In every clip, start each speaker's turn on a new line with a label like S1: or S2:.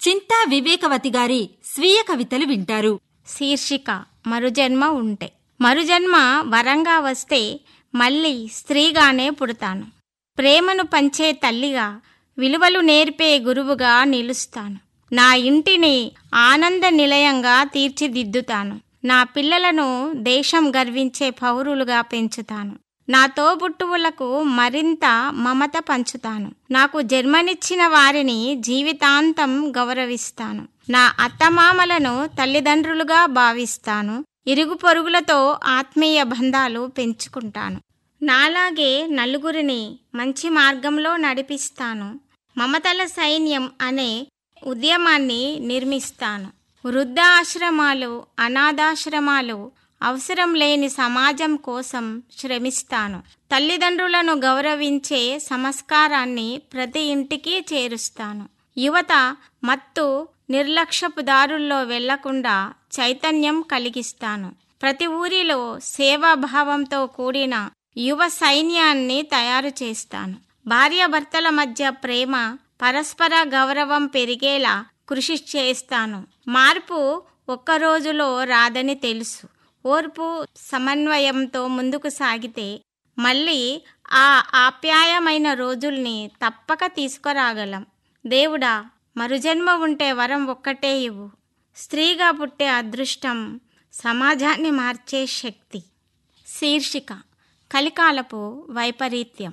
S1: చింతా వివేకవతి గారి స్వీయ కవితలు వింటారు
S2: శీర్షిక మరుజన్మ ఉంటే మరుజన్మ వరంగా వస్తే మళ్ళీ స్త్రీగానే పుడతాను ప్రేమను పంచే తల్లిగా విలువలు నేర్పే గురువుగా నిలుస్తాను నా ఇంటిని ఆనంద నిలయంగా తీర్చిదిద్దుతాను నా పిల్లలను దేశం గర్వించే పౌరులుగా పెంచుతాను నా తోబుట్టువులకు మరింత మమత పంచుతాను నాకు జన్మనిచ్చిన వారిని జీవితాంతం గౌరవిస్తాను నా అత్తమామలను తల్లిదండ్రులుగా భావిస్తాను ఇరుగు పొరుగులతో ఆత్మీయ బంధాలు పెంచుకుంటాను నాలాగే నలుగురిని మంచి మార్గంలో నడిపిస్తాను మమతల సైన్యం అనే ఉద్యమాన్ని నిర్మిస్తాను వృద్ధాశ్రమాలు అనాథాశ్రమాలు అవసరం లేని సమాజం కోసం శ్రమిస్తాను తల్లిదండ్రులను గౌరవించే సంస్కారాన్ని ప్రతి ఇంటికి చేరుస్తాను యువత మత్తు నిర్లక్ష్యపు దారుల్లో వెళ్లకుండా చైతన్యం కలిగిస్తాను ప్రతి ఊరిలో సేవాభావంతో కూడిన యువ సైన్యాన్ని తయారు చేస్తాను భార్యాభర్తల మధ్య ప్రేమ పరస్పర గౌరవం పెరిగేలా కృషి చేస్తాను మార్పు ఒక్క రోజులో రాదని తెలుసు ఓర్పు సమన్వయంతో ముందుకు సాగితే మళ్ళీ ఆ ఆప్యాయమైన రోజుల్ని తప్పక తీసుకురాగలం దేవుడా మరుజన్మ ఉంటే వరం ఒక్కటే ఇవ్వు స్త్రీగా పుట్టే అదృష్టం సమాజాన్ని మార్చే శక్తి శీర్షిక కలికాలపు వైపరీత్యం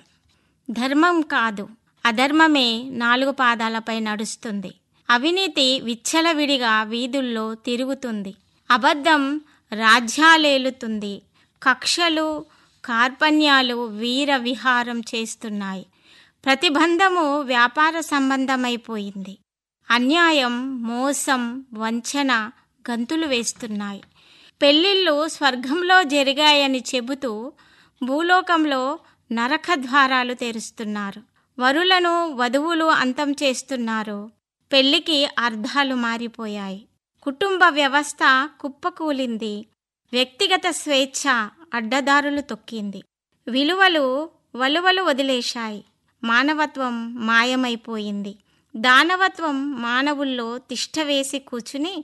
S2: ధర్మం కాదు అధర్మమే నాలుగు పాదాలపై నడుస్తుంది అవినీతి విచ్చలవిడిగా వీధుల్లో తిరుగుతుంది అబద్ధం రాజ్యాలేలుతుంది కక్షలు కార్పణ్యాలు వీర విహారం చేస్తున్నాయి ప్రతిబంధము వ్యాపార సంబంధమైపోయింది అన్యాయం మోసం వంచన గంతులు వేస్తున్నాయి పెళ్ళిళ్ళు స్వర్గంలో జరిగాయని చెబుతూ భూలోకంలో నరక ద్వారాలు తెరుస్తున్నారు వరులను వధువులు అంతం చేస్తున్నారు పెళ్లికి అర్థాలు మారిపోయాయి కుటుంబ వ్యవస్థ కుప్పకూలింది వ్యక్తిగత స్వేచ్ఛ అడ్డదారులు తొక్కింది విలువలు వలువలు వదిలేశాయి మానవత్వం మాయమైపోయింది దానవత్వం మానవుల్లో తిష్టవేసి కూచుని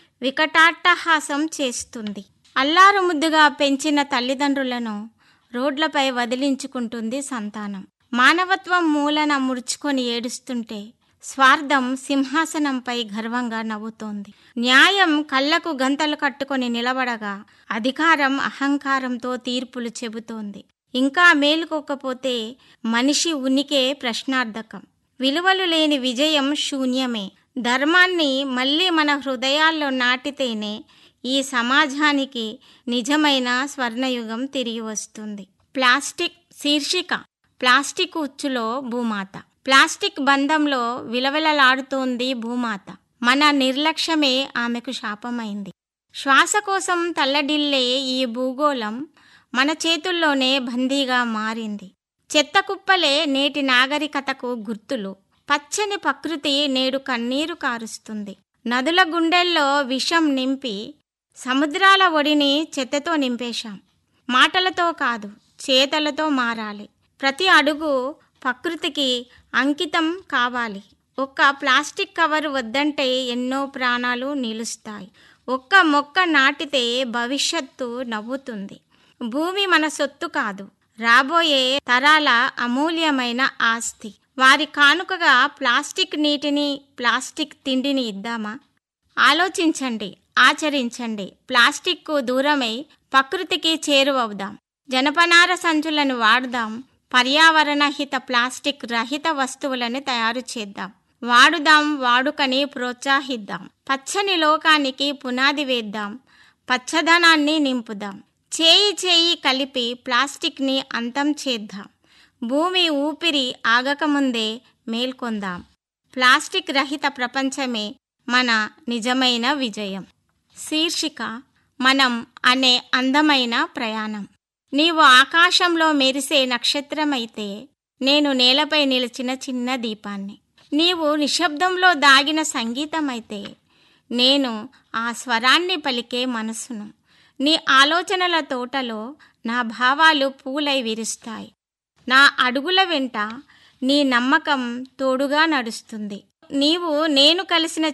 S2: వికటాట్టహాసం చేస్తుంది అల్లారు ముద్దుగా పెంచిన తల్లిదండ్రులను రోడ్లపై వదిలించుకుంటుంది సంతానం మానవత్వం మూలన ముడుచుకొని ఏడుస్తుంటే స్వార్థం సింహాసనంపై గర్వంగా నవ్వుతోంది న్యాయం కళ్ళకు గంతలు కట్టుకొని నిలబడగా అధికారం అహంకారంతో తీర్పులు చెబుతోంది ఇంకా మేలుకోకపోతే మనిషి ఉనికే ప్రశ్నార్థకం విలువలు లేని విజయం శూన్యమే ధర్మాన్ని మళ్ళీ మన హృదయాల్లో నాటితేనే ఈ సమాజానికి నిజమైన స్వర్ణయుగం తిరిగి వస్తుంది ప్లాస్టిక్ శీర్షిక ప్లాస్టిక్ ఉచ్చులో భూమాత ప్లాస్టిక్ బంధంలో విలవిలలాడుతోంది భూమాత మన నిర్లక్ష్యమే ఆమెకు శాపమైంది శ్వాస కోసం తల్లడిల్లే ఈ భూగోళం మన చేతుల్లోనే బందీగా మారింది చెత్త కుప్పలే నేటి నాగరికతకు గుర్తులు పచ్చని ప్రకృతి నేడు కన్నీరు కారుస్తుంది నదుల గుండెల్లో విషం నింపి సముద్రాల ఒడిని చెత్తతో నింపేశాం మాటలతో కాదు చేతలతో మారాలి ప్రతి అడుగు ప్రకృతికి అంకితం కావాలి ఒక్క ప్లాస్టిక్ కవర్ వద్దంటే ఎన్నో ప్రాణాలు నిలుస్తాయి ఒక్క మొక్క నాటితే భవిష్యత్తు నవ్వుతుంది భూమి మన సొత్తు కాదు రాబోయే తరాల అమూల్యమైన ఆస్తి వారి కానుకగా ప్లాస్టిక్ నీటిని ప్లాస్టిక్ తిండిని ఇద్దామా ఆలోచించండి ఆచరించండి ప్లాస్టిక్కు దూరమై ప్రకృతికి చేరువవుదాం జనపనార సంచులను వాడుదాం పర్యావరణ హిత ప్లాస్టిక్ రహిత వస్తువులను తయారు చేద్దాం వాడుదాం వాడుకని ప్రోత్సహిద్దాం పచ్చని లోకానికి పునాది వేద్దాం పచ్చదనాన్ని నింపుదాం చేయి చేయి కలిపి ప్లాస్టిక్ని అంతం చేద్దాం భూమి ఊపిరి ఆగకముందే మేల్కొందాం ప్లాస్టిక్ రహిత ప్రపంచమే మన నిజమైన విజయం శీర్షిక మనం అనే అందమైన ప్రయాణం నీవు ఆకాశంలో మెరిసే నక్షత్రమైతే నేను నేలపై నిలిచిన చిన్న దీపాన్ని నీవు నిశ్శబ్దంలో దాగిన సంగీతమైతే నేను ఆ స్వరాన్ని పలికే మనసును నీ ఆలోచనల తోటలో నా భావాలు పూలై విరుస్తాయి నా అడుగుల వెంట నీ నమ్మకం తోడుగా నడుస్తుంది నీవు నేను కలిసిన